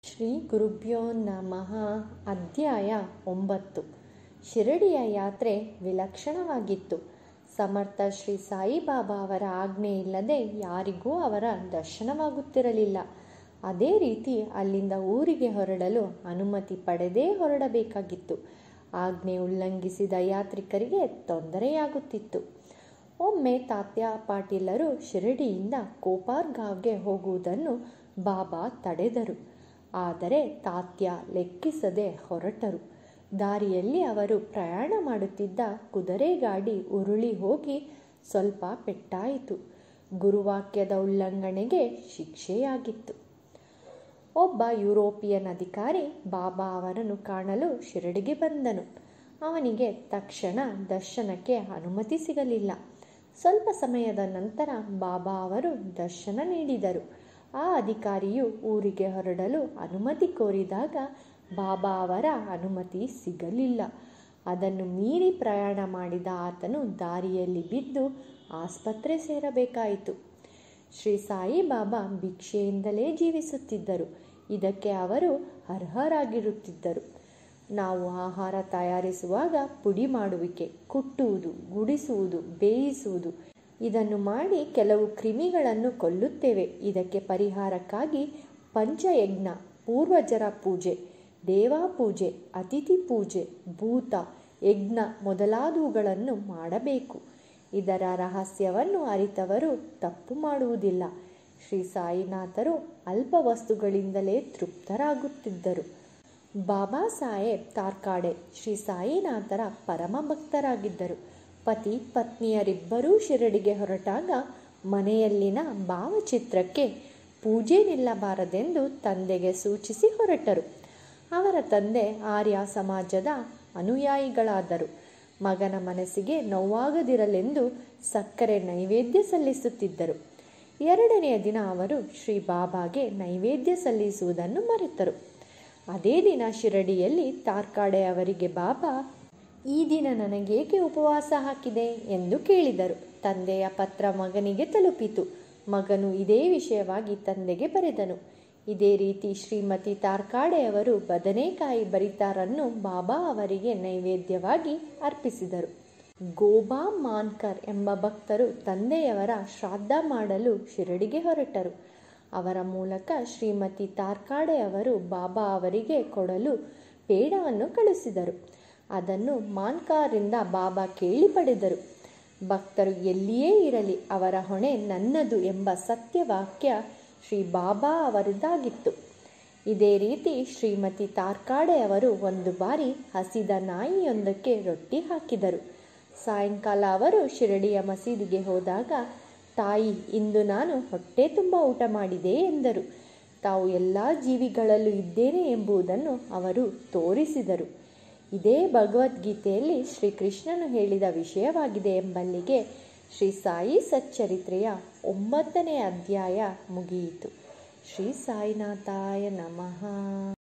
ಶ್ರೀ ಗುರುಭ್ಯೋ ನಮಃ ಅಧ್ಯಾಯ ಒಂಬತ್ತು ಶಿರಡಿಯ ಯಾತ್ರೆ ವಿಲಕ್ಷಣವಾಗಿತ್ತು ಸಮರ್ಥ ಶ್ರೀ ಸಾಯಿಬಾಬಾ ಅವರ ಆಜ್ಞೆ ಇಲ್ಲದೆ ಯಾರಿಗೂ ಅವರ ದರ್ಶನವಾಗುತ್ತಿರಲಿಲ್ಲ ಅದೇ ರೀತಿ ಅಲ್ಲಿಂದ ಊರಿಗೆ ಹೊರಡಲು ಅನುಮತಿ ಪಡೆದೇ ಹೊರಡಬೇಕಾಗಿತ್ತು ಆಜ್ಞೆ ಉಲ್ಲಂಘಿಸಿದ ಯಾತ್ರಿಕರಿಗೆ ತೊಂದರೆಯಾಗುತ್ತಿತ್ತು ಒಮ್ಮೆ ತಾತ್ಯ ಪಾಟೀಲರು ಶಿರಡಿಯಿಂದ ಕೋಪಾರ್ಗಾವ್ಗೆ ಹೋಗುವುದನ್ನು ಬಾಬಾ ತಡೆದರು ಆದರೆ ತಾತ್ಯ ಲೆಕ್ಕಿಸದೆ ಹೊರಟರು ದಾರಿಯಲ್ಲಿ ಅವರು ಪ್ರಯಾಣ ಮಾಡುತ್ತಿದ್ದ ಕುದುರೆ ಗಾಡಿ ಉರುಳಿ ಹೋಗಿ ಸ್ವಲ್ಪ ಪೆಟ್ಟಾಯಿತು ಗುರುವಾಕ್ಯದ ಉಲ್ಲಂಘನೆಗೆ ಶಿಕ್ಷೆಯಾಗಿತ್ತು ಒಬ್ಬ ಯುರೋಪಿಯನ್ ಅಧಿಕಾರಿ ಬಾಬಾ ಅವರನ್ನು ಕಾಣಲು ಶಿರಡಿಗೆ ಬಂದನು ಅವನಿಗೆ ತಕ್ಷಣ ದರ್ಶನಕ್ಕೆ ಅನುಮತಿ ಸಿಗಲಿಲ್ಲ ಸ್ವಲ್ಪ ಸಮಯದ ನಂತರ ಬಾಬಾ ಅವರು ದರ್ಶನ ನೀಡಿದರು ಆ ಅಧಿಕಾರಿಯು ಊರಿಗೆ ಹೊರಡಲು ಅನುಮತಿ ಕೋರಿದಾಗ ಬಾಬಾ ಅವರ ಅನುಮತಿ ಸಿಗಲಿಲ್ಲ ಅದನ್ನು ಮೀರಿ ಪ್ರಯಾಣ ಮಾಡಿದ ಆತನು ದಾರಿಯಲ್ಲಿ ಬಿದ್ದು ಆಸ್ಪತ್ರೆ ಸೇರಬೇಕಾಯಿತು ಶ್ರೀ ಸಾಯಿಬಾಬಾ ಭಿಕ್ಷೆಯಿಂದಲೇ ಜೀವಿಸುತ್ತಿದ್ದರು ಇದಕ್ಕೆ ಅವರು ಅರ್ಹರಾಗಿರುತ್ತಿದ್ದರು ನಾವು ಆಹಾರ ತಯಾರಿಸುವಾಗ ಪುಡಿ ಮಾಡುವಿಕೆ ಕುಟ್ಟುವುದು ಗುಡಿಸುವುದು ಬೇಯಿಸುವುದು ಇದನ್ನು ಮಾಡಿ ಕೆಲವು ಕ್ರಿಮಿಗಳನ್ನು ಕೊಲ್ಲುತ್ತೇವೆ ಇದಕ್ಕೆ ಪರಿಹಾರಕ್ಕಾಗಿ ಪಂಚಯಜ್ಞ ಪೂರ್ವಜರ ಪೂಜೆ ದೇವಾಪೂಜೆ ಅತಿಥಿ ಪೂಜೆ ಭೂತ ಯಜ್ಞ ಮೊದಲಾದವುಗಳನ್ನು ಮಾಡಬೇಕು ಇದರ ರಹಸ್ಯವನ್ನು ಅರಿತವರು ತಪ್ಪು ಮಾಡುವುದಿಲ್ಲ ಶ್ರೀ ಸಾಯಿನಾಥರು ಅಲ್ಪ ವಸ್ತುಗಳಿಂದಲೇ ತೃಪ್ತರಾಗುತ್ತಿದ್ದರು ಬಾಬಾ ಸಾಹೇಬ್ ತಾರ್ಕಾಡೆ ಶ್ರೀ ಸಾಯಿನಾಥರ ಪರಮ ಭಕ್ತರಾಗಿದ್ದರು ಪತಿ ಪತ್ನಿಯರಿಬ್ಬರೂ ಶಿರಡಿಗೆ ಹೊರಟಾಗ ಮನೆಯಲ್ಲಿನ ಭಾವಚಿತ್ರಕ್ಕೆ ಪೂಜೆ ನಿಲ್ಲಬಾರದೆಂದು ತಂದೆಗೆ ಸೂಚಿಸಿ ಹೊರಟರು ಅವರ ತಂದೆ ಆರ್ಯ ಸಮಾಜದ ಅನುಯಾಯಿಗಳಾದರು ಮಗನ ಮನಸ್ಸಿಗೆ ನೋವಾಗದಿರಲೆಂದು ಸಕ್ಕರೆ ನೈವೇದ್ಯ ಸಲ್ಲಿಸುತ್ತಿದ್ದರು ಎರಡನೆಯ ದಿನ ಅವರು ಶ್ರೀ ಬಾಬಾಗೆ ನೈವೇದ್ಯ ಸಲ್ಲಿಸುವುದನ್ನು ಮರೆತರು ಅದೇ ದಿನ ಶಿರಡಿಯಲ್ಲಿ ತಾರ್ಕಾಡೆ ಅವರಿಗೆ ಬಾಬಾ ಈ ದಿನ ನನಗೇಕೆ ಉಪವಾಸ ಹಾಕಿದೆ ಎಂದು ಕೇಳಿದರು ತಂದೆಯ ಪತ್ರ ಮಗನಿಗೆ ತಲುಪಿತು ಮಗನು ಇದೇ ವಿಷಯವಾಗಿ ತಂದೆಗೆ ಬರೆದನು ಇದೇ ರೀತಿ ಶ್ರೀಮತಿ ತಾರ್ಕಾಡೆಯವರು ಬದನೆಕಾಯಿ ಬರಿತಾರನ್ನು ಬಾಬಾ ಅವರಿಗೆ ನೈವೇದ್ಯವಾಗಿ ಅರ್ಪಿಸಿದರು ಗೋಬಾ ಮಾನ್ಕರ್ ಎಂಬ ಭಕ್ತರು ತಂದೆಯವರ ಶ್ರಾದ್ದ ಮಾಡಲು ಶಿರಡಿಗೆ ಹೊರಟರು ಅವರ ಮೂಲಕ ಶ್ರೀಮತಿ ತಾರ್ಕಾಡೆ ಅವರು ಬಾಬಾ ಅವರಿಗೆ ಕೊಡಲು ಪೇಡವನ್ನು ಕಳಿಸಿದರು ಅದನ್ನು ಮಾನ್ಕಾರಿಂದ ಬಾಬಾ ಕೇಳಿ ಪಡೆದರು ಭಕ್ತರು ಎಲ್ಲಿಯೇ ಇರಲಿ ಅವರ ಹೊಣೆ ನನ್ನದು ಎಂಬ ಸತ್ಯವಾಕ್ಯ ಶ್ರೀ ಬಾಬಾ ಅವರದ್ದಾಗಿತ್ತು ಇದೇ ರೀತಿ ಶ್ರೀಮತಿ ತಾರ್ಕಾಡೆ ಅವರು ಒಂದು ಬಾರಿ ಹಸಿದ ನಾಯಿಯೊಂದಕ್ಕೆ ರೊಟ್ಟಿ ಹಾಕಿದರು ಸಾಯಂಕಾಲ ಅವರು ಶಿರಡಿಯ ಮಸೀದಿಗೆ ಹೋದಾಗ ತಾಯಿ ಇಂದು ನಾನು ಹೊಟ್ಟೆ ತುಂಬ ಊಟ ಮಾಡಿದೆ ಎಂದರು ತಾವು ಎಲ್ಲ ಜೀವಿಗಳಲ್ಲೂ ಇದ್ದೇನೆ ಎಂಬುದನ್ನು ಅವರು ತೋರಿಸಿದರು ಇದೇ ಭಗವದ್ಗೀತೆಯಲ್ಲಿ ಶ್ರೀಕೃಷ್ಣನು ಹೇಳಿದ ವಿಷಯವಾಗಿದೆ ಎಂಬಲ್ಲಿಗೆ ಶ್ರೀ ಸಾಯಿ ಸಚ್ಚರಿತ್ರೆಯ ಒಂಬತ್ತನೇ ಅಧ್ಯಾಯ ಮುಗಿಯಿತು ಶ್ರೀ ಸಾಯಿನಾಥಾಯ ನಮಃ